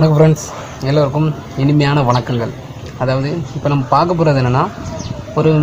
வணக்கம் ஃப்ரெண்ட்ஸ் எல்லோருக்கும் இனிமையான வணக்கங்கள் அதாவது இப்போ நம்ம பார்க்க போகிறது என்னென்னா ஒரு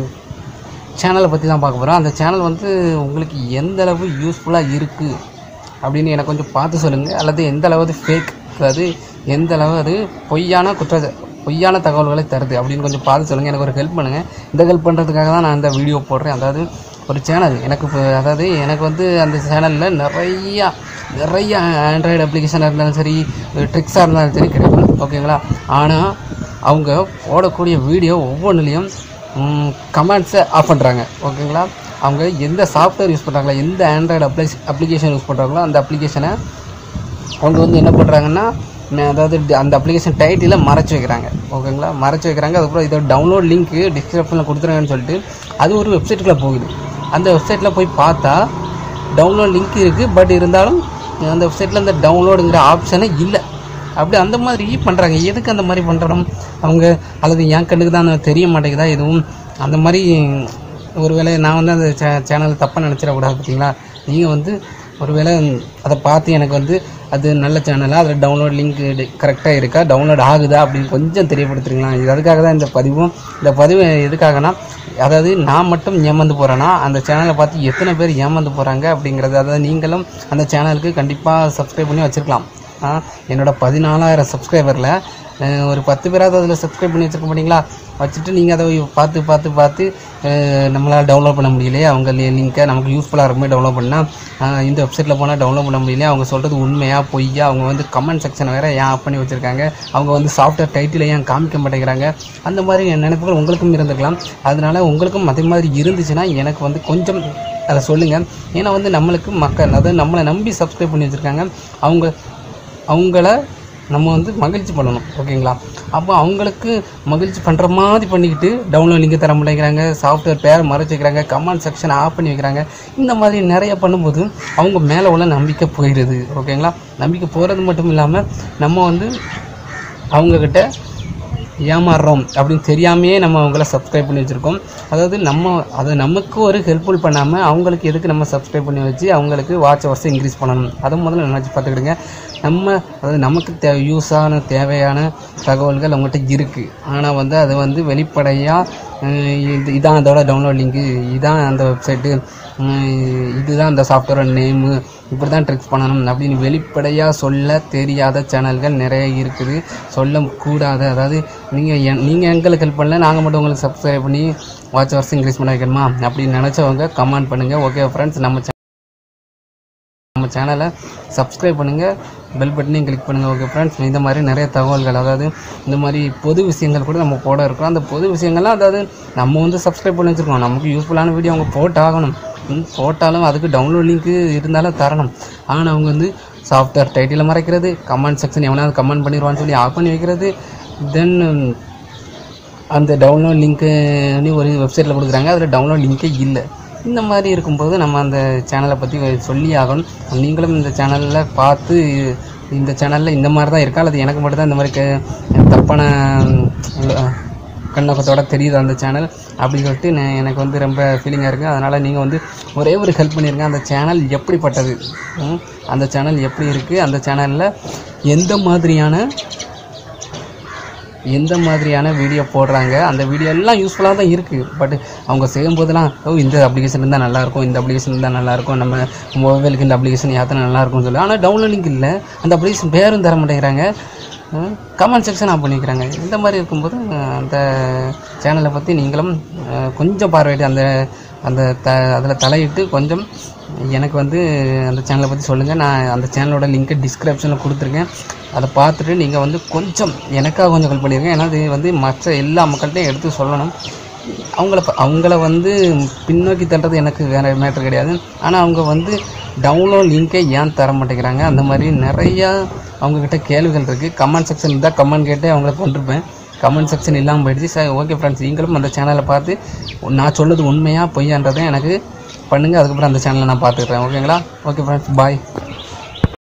சேனலை பற்றி தான் பார்க்க போகிறோம் அந்த சேனல் வந்து உங்களுக்கு எந்த அளவு யூஸ்ஃபுல்லாக இருக்குது அப்படின்னு எனக்கு கொஞ்சம் பார்த்து சொல்லுங்கள் அல்லது எந்த அளவு ஃபேக் அதாவது எந்த அளவு அது பொய்யான குற்ற பொய்யான தகவல்களை தருது அப்படின்னு கொஞ்சம் பார்த்து சொல்லுங்கள் எனக்கு ஒரு ஹெல்ப் பண்ணுங்கள் இந்த ஹெல்ப் பண்ணுறதுக்காக தான் நான் இந்த வீடியோ போடுறேன் அதாவது ஒரு சேனல் எனக்கு இப்போ அதாவது எனக்கு வந்து அந்த சேனலில் நிறையா நிறைய ஆண்ட்ராய்டு அப்ளிகேஷனாக இருந்தாலும் சரி ட்ரிக்ஸாக இருந்தாலும் சரி கிடைக்கும் ஓகேங்களா ஆனால் அவங்க போடக்கூடிய வீடியோ ஒவ்வொன்றுலேயும் கமெண்ட்ஸை ஆஃப் பண்ணுறாங்க ஓகேங்களா அவங்க எந்த சாஃப்ட்வேர் யூஸ் பண்ணுறாங்களோ எந்த ஆண்ட்ராய்டு அப்ளை அப்ளிகேஷன் யூஸ் பண்ணுறாங்களோ அந்த அப்ளிகேஷனை அவங்க வந்து என்ன பண்ணுறாங்கன்னா ந- அதாவது டி- அந்த அப்ளிகேஷன் டைட்டிலை மறைச்சு வைக்கிறாங்க ஓகேங்களா மறைச்சு வைக்கிறாங்க அதுக்கப்புறம் இதோட டவுன்லோட் லிங்க்கு டிஸ்கிரிப்ஷனில் கொடுத்துருங்கன்னு சொல்லிட்டு அது ஒரு வெப்சைட்டுக்குள்ளே போகுது அந்த வெப்சைட்டில் போய் பார்த்தா டவுன்லோட் லிங்க் இருக்குது பட் இருந்தாலும் அந்த வெப்சைட்டில் அந்த டவுன்லோடுங்கிற ஆப்ஷனே இல்லை அப்படி அந்த மாதிரி பண்ணுறாங்க எதுக்கு அந்த மாதிரி பண்ணுறோம் அவங்க அல்லது என் கண்ணுக்கு தான் அது தெரிய மாட்டேங்குதா எதுவும் அந்த மாதிரி ஒருவேளை நான் வந்து அந்த சே சேனல் தப்பாக நினச்சிடக்கூடாது பார்த்தீங்களா நீங்கள் வந்து ஒருவேளை அதை பார்த்து எனக்கு வந்து அது நல்ல சேனலாக அதில் டவுன்லோட் லிங்க் கரெக்டாக இருக்கா டவுன்லோட் ஆகுதா அப்படின்னு கொஞ்சம் தெரியப்படுத்துறீங்களா இது அதுக்காக தான் இந்த பதிவும் இந்த பதிவு எதுக்காகனா அதாவது நான் மட்டும் ஏமாந்து போகிறேன்னா அந்த சேனலை பார்த்து எத்தனை பேர் ஏமாந்து போகிறாங்க அப்படிங்கிறது அதாவது நீங்களும் அந்த சேனலுக்கு கண்டிப்பாக சப்ஸ்கிரைப் பண்ணி வச்சுருக்கலாம் ஆ, என்னோட பதினாலாயிரம் சப்ஸ்கிரைபரில் ஒரு பத்து பேராவது அதில் சப்ஸ்கிரைப் பண்ணி வச்சுருக்க மாட்டீங்களா வச்சுட்டு நீங்கள் அதை பார்த்து பார்த்து பார்த்து அஹ், நம்மளால் டவுன்லோட் பண்ண முடியலையே அவங்க லிங்க்கை நமக்கு யூஸ்ஃபுல்லாக இருக்குமே டவுன்லோட் பண்ணால் இந்த வெப்சைட்டில் போனால் டவுன்லோட் பண்ண முடியலையே அவங்க சொல்கிறது உண்மையா பொய்யா அவங்க வந்து கமெண்ட் செக்ஷன் வேறு ஏன் ஆஃப் பண்ணி வச்சுருக்காங்க அவங்க வந்து சாஃப்ட்வேர் டைட்டில் ஏன் காமிக்க மாட்டேங்கிறாங்க அந்த மாதிரி நினைப்புகள் உங்களுக்கும் இருந்திருக்கலாம் அதனால உங்களுக்கும் அதே மாதிரி இருந்துச்சுன்னா எனக்கு வந்து கொஞ்சம் அதை சொல்லுங்கள் ஏன்னா வந்து நம்மளுக்கு மக்கள் அதாவது நம்மளை நம்பி சப்ஸ்கிரைப் பண்ணி வச்சுருக்காங்க அவங்க அவங்கள நம்ம வந்து மகிழ்ச்சி பண்ணணும் ஓகேங்களா அப்போ அவங்களுக்கு மகிழ்ச்சி பண்ணுற மாதிரி பண்ணிக்கிட்டு டவுன்லோட் லிங்க் தர மாட்டேங்கிறாங்க சாஃப்ட்வேர் பேரை மறைச்சு வைக்கிறாங்க கமெண்ட் செக்ஷன் ஆஃப் பண்ணி வைக்கிறாங்க இந்த மாதிரி நிறைய பண்ணும்போது அவங்க மேலே உள்ள நம்பிக்கை போயிடுது ஓகேங்களா நம்பிக்கை போகிறது மட்டும் இல்லாமல் நம்ம வந்து அவங்கக்கிட்ட ஏமாறுறோம் அப்படின்னு தெரியாமையே நம்ம அவங்கள சப்ஸ்கிரைப் பண்ணி வச்சுருக்கோம் அதாவது நம்ம அதை நமக்கு ஒரு ஹெல்ப்ஃபுல் பண்ணாமல் அவங்களுக்கு எதுக்கு நம்ம சப்ஸ்கிரைப் பண்ணி வச்சு அவங்களுக்கு வாட்ச் ஹவர்ஸை இன்க்ரீஸ் பண்ணணும் அதை முதல்ல நினச்சி பார்த்துக்கிடுங்க நம்ம அதாவது நமக்கு தே யூஸான தேவையான தகவல்கள் அவங்ககிட்ட இருக்குது ஆனால் வந்து அது வந்து வெளிப்படையாக இது இதான் அதோட டவுன்லோட் லிங்க்கு இதான் அந்த வெப்சைட்டு இதுதான் அந்த சாஃப்ட்வேரோட நேமு இப்படி தான் ட்ரிக்ஸ் பண்ணணும் அப்படின்னு வெளிப்படையாக சொல்ல தெரியாத சேனல்கள் நிறைய இருக்குது சொல்ல கூடாது அதாவது நீங்கள் நீங்கள் எங்களுக்கு ஹெல்ப் பண்ணல நாங்கள் மட்டும் உங்களுக்கு சப்ஸ்கிரைப் பண்ணி வாட்ச் ஹவர்ஸ் இன்க்ரீஸ் பண்ண வைக்கணுமா அப்படின்னு நினச்சவங்க கமெண்ட் பண்ணுங்கள் ஓகே ஃப்ரெண்ட்ஸ் நம்ம channel- நம்ம சேனலை சப்ஸ்கிரைப் பண்ணுங்கள் பெல் பட்டனையும் கிளிக் பண்ணுங்கள் ஓகே ஃப்ரெண்ட்ஸ் இந்த மாதிரி நிறைய தகவல்கள் அதாவது இந்த மாதிரி பொது விஷயங்கள் கூட நம்ம போட இருக்கோம் அந்த பொது விஷயங்கள்லாம் அதாவது நம்ம வந்து சப்ஸ்கிரைப் பண்ணி வச்சுருக்கோம் நமக்கு யூஸ்ஃபுல்லான வீடியோ அவங்க போட்டாகணும் ம், போட்டாலும் அதுக்கு டவுன்லோட் லிங்க்கு இருந்தாலும் தரணும் ஆனால் அவங்க வந்து சாஃப்ட்வேர் டைட்டில் மறைக்கிறது கமெண்ட் செக்ஷன் எவனாவது கமெண்ட் பண்ணிடுவான்னு சொல்லி ஆஃப் பண்ணி வைக்கிறது தென் அந்த டவுன்லோட் லிங்க்குன்னு ஒரு வெப்சைட்டில் கொடுக்குறாங்க அதில் டவுன்லோட் லிங்க்கே இல்லை இந்த மாதிரி இருக்கும்போது நம்ம அந்த சேனலை பற்றி சொல்லி ஆகணும் நீங்களும் இந்த சேனலில் பார்த்து இந்த சேனலில் இந்த மாதிரி தான் இருக்கா அல்லது எனக்கு மட்டும் தான் இந்த மாதிரி க- தப்பான அஹ், கண்ணோக்கத்தோட தெரியுது அந்த சேனல் அப்படின்னு சொல்லிட்டு நான் எனக்கு வந்து ரொம்ப ஃபீலிங்காக இருக்குது அதனால் நீங்கள் வந்து ஒரே ஒரு ஹெல்ப் பண்ணிருங்க அந்த சேனல் எப்படிப்பட்டது ம், அந்த சேனல் எப்படி இருக்குது அந்த சேனலில் எந்த மாதிரியான எந்த மாதிரியான வீடியோ போடுறாங்க அந்த வீடியோ எல்லாம் யூஸ்ஃபுல்லாக தான் இருக்குது பட் அவங்க செய்யும்போதெல்லாம் ஓ இந்த அப்ளிகேஷன் இருந்தால் நல்லாயிருக்கும் இந்த அப்ளிகேஷன் இருந்தால் நல்லாயிருக்கும் நம்ம மொபைலுக்கு இந்த அப்ளிகேஷன் ஏற்றினா நல்லாயிருக்கும்னு சொல்லி ஆனால் டவுன்லோடிங் இல்லை அந்த அப்ளிகேஷன் பேரும் தர மாட்டேங்கிறாங்க கமெண்ட் செக்ஷன் ஆஃப் பண்ணிக்கிறாங்க இந்த மாதிரி இருக்கும்போது அஹ், அந்த சேனலை பற்றி நீங்களும் அஹ், கொஞ்சம் பார்வையிட்டு அந்த அந்த த அதில் தலையிட்டு கொஞ்சம் எனக்கு வந்து அந்த சேனலை பற்றி சொல்லுங்கள் நான் அந்த சேனலோட லிங்க்கை டிஸ்கிரிப்ஷனில் கொடுத்துருக்கேன் அதை பார்த்துட்டு நீங்கள் வந்து கொஞ்சம் எனக்காக கொஞ்சம் ஹெல்ப் பண்ணியிருக்கேன் ஏன்னா இது வந்து மற்ற எல்லா மக்கள்கிட்டையும் எடுத்து சொல்லணும் அவங்கள ப- அவங்கள வந்து பின்னோக்கி தள்ளுறது எனக்கு வேறு மேட்ரு கிடையாது ஆனால் அவங்க வந்து டவுன்லோட் லிங்கை ஏன் தர மாட்டேங்கிறாங்க அந்த மாதிரி நிறையா அவங்கக்கிட்ட கேள்விகள் இருக்குது கமெண்ட் செக்ஷன் இருந்தால் கமெண்ட் கேட்டே அவங்கள கொண்டிருப்பேன் கமெண்ட் செக்ஷன் இல்லாமல் போயிடுச்சு சார் ஓகே ஃப்ரெண்ட்ஸ் நீங்களும் அந்த சேனலை பார்த்து நான் சொல்லுறது உண்மையாக பொய்யான்றதை எனக்கு பண்ணுங்கள் அதுக்கப்புறம் அந்த சேனலை நான் பார்த்துக்கிறேன் ஓகேங்களா ஓகே ஃப்ரெண்ட்ஸ் பாய்